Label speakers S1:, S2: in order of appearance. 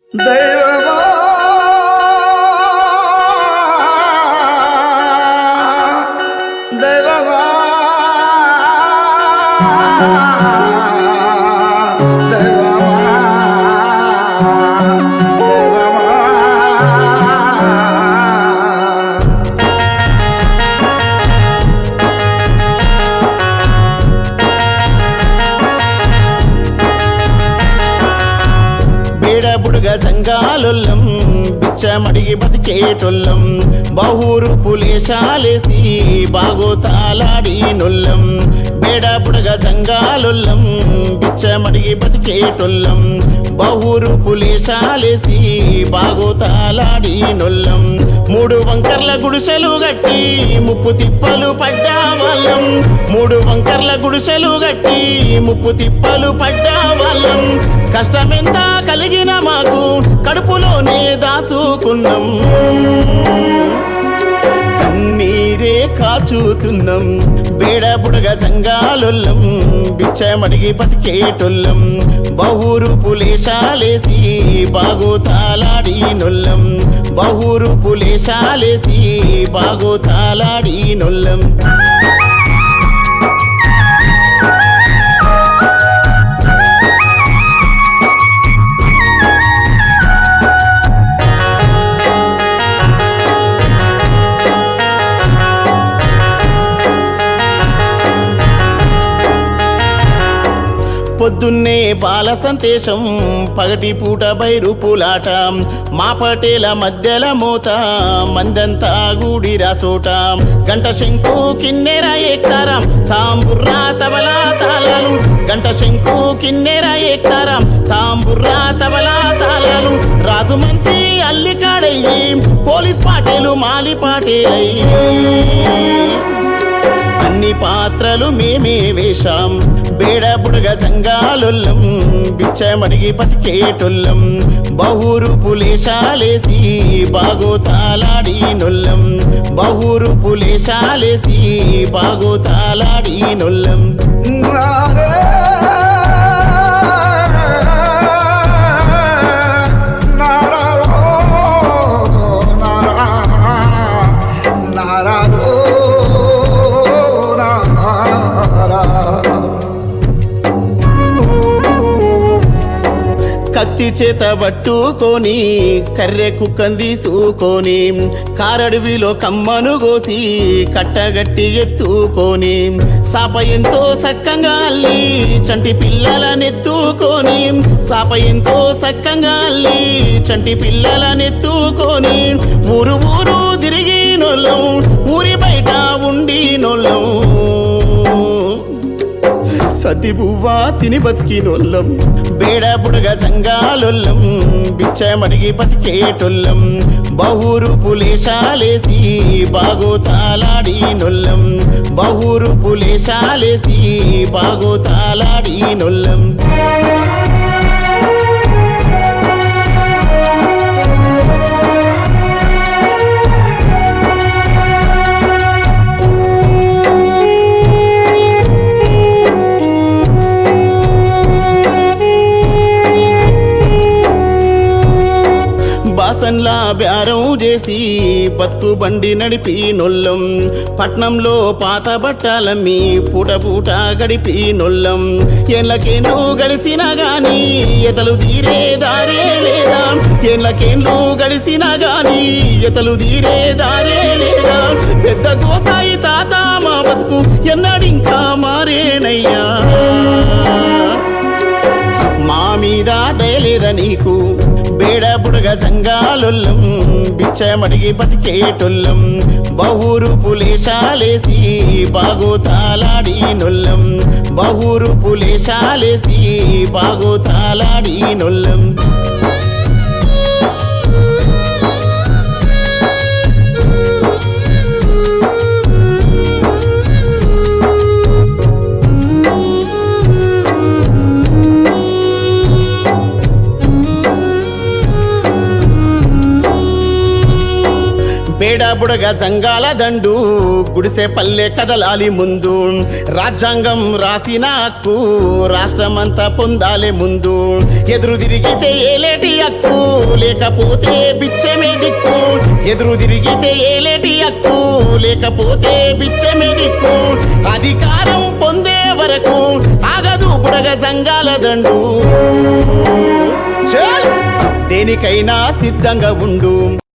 S1: దైవమా దైవమా దైవమా దైవమా
S2: బేడబుడుగా సంఘాలొల్లం బిచ్చమడిగి బతికేటొల్లం బహూరు పులేశాలేసి బాగోతాలాడి నొల్లం బేడబుడుగా సంఘాలొల్లం బిచ్చమడిగి బతికేటొల్లం బహూరు పులేశాలేసి బాగోతాలాడి నొల్లం మూడు వంకర్ల గుడిసెలు గట్టి ముప్పు తిప్పలు పడ్డా వాళ్ళం మూడు వంకర్ల గుడిసెలు గట్టి ముప్పు తిప్పలు పడ్డా వాళ్ళం కష్టమెంత కలిగిన మాకు కడుపులోనే దాసుకున్నాం కన్నీరే కాచుతున్నాం బేడబుడగా జంగాలొల్లం బిచ్చమడిగి బతికేటొల్లం బహూరు పులేశాలేసి బాగోతాలాడి నొల్లం బహూరు పులేశాలేసి బాగోతాలాడి నొల్లం పొద్దున్నే బాల సంతేశం పగటి పూట బైరు పూలాట మా పటేల మధ్యల మోత మందంతా గూడిరా చోట గంట శంకు కిన్నెర ఎక్కుతారాం తాంబుర్రా తబలా తాళాలు గంట శంకు కిన్నెర ఎక్కుతారాం తాంబుర్రా తబలా తాళాలు రాజు మంత్రి అల్లికాడయ్యి పోలీస్ పాటేలు మాలి పాటేలయ్యి అన్ని పాత్రలు మేమే వేశాం బేడబుడగా జంగాలొల్లం బిచ్చమడిగి బతికేటొల్లం బహూరు పులేశాలేసి బాగోతాలాడి నొల్లం బహూరు పులేశాలేసి బాగోతాలాడి నొల్లం
S1: నారే నారారో నారా నారారో నారా
S2: కత్తి చేత పట్టుకొని కర్రె కుక్కని తీసుకొని కారడవిలో కమ్మను కోసి కట్టగట్టి ఎత్తుకొని సాప ఎంతో సక్కంగా అల్లి చంటి పిల్లలనెత్తుకొని సాప ఎంతో సక్కంగా అల్లి చంటి పిల్లలనెత్తుకొని ఊరు ఊరు తిరిగి నొల్లం ఊరి బయట ఉండి నొల్లం సతి బువ్వా తిని బతికినొల్లం బేడబుడగా జంగాలొల్లం బిచ్చమడిగి బతికేటొల్లం బహూరు పులేశాలేసి బాగోతాలాడి నొల్లం బహూరు పులేశాలేసి బాగోతాలాడి నొల్లం బాసన్లా బేరం చేసి బతుకు బండి నడిపి నొల్లం పట్నంలో పాత బట్టాలమ్మి పూట పూట గడిపి నొల్లం ఎన్లకేండ్లు గడిసినా గాని ఎతలు తీరే దారే లేదా ఎన్లకేండ్లు గడిసినా గాని ఎతలు తీరే దారే లేదా పెద్ద గోసాయి తాత మా బతుకు ఎన్నడింకా మారేనయ్యా మా మీద దయలేద నీకు బేడబుడగా జంగాలొల్లం బిచ్చమడిగి బతికేటొల్లం బహూరు పులేశాలేసి బాగోతాలాడి నొల్లం బహూరు పులేశాలేసి బాగోతాలాడి నొల్లం మేడ బుడగ జంగాల దండు గుడిసె పల్లె కదలాలి ముందు రాజ్యాంగం రాసిన హక్కు రాష్ట్రమంతా పొందాలి ముందు ఎదురు తిరిగితే ఏలేటి హక్కు లేకపోతే బిచ్చమే దిక్కు ఎదురు తిరిగితే ఏలేటి హక్కు లేకపోతే బిచ్చమే దిక్కు అధికారం పొందే వరకు ఆగదు బుడగ జంగాల దండు చల్! దేనికైనా సిద్ధంగా ఉండు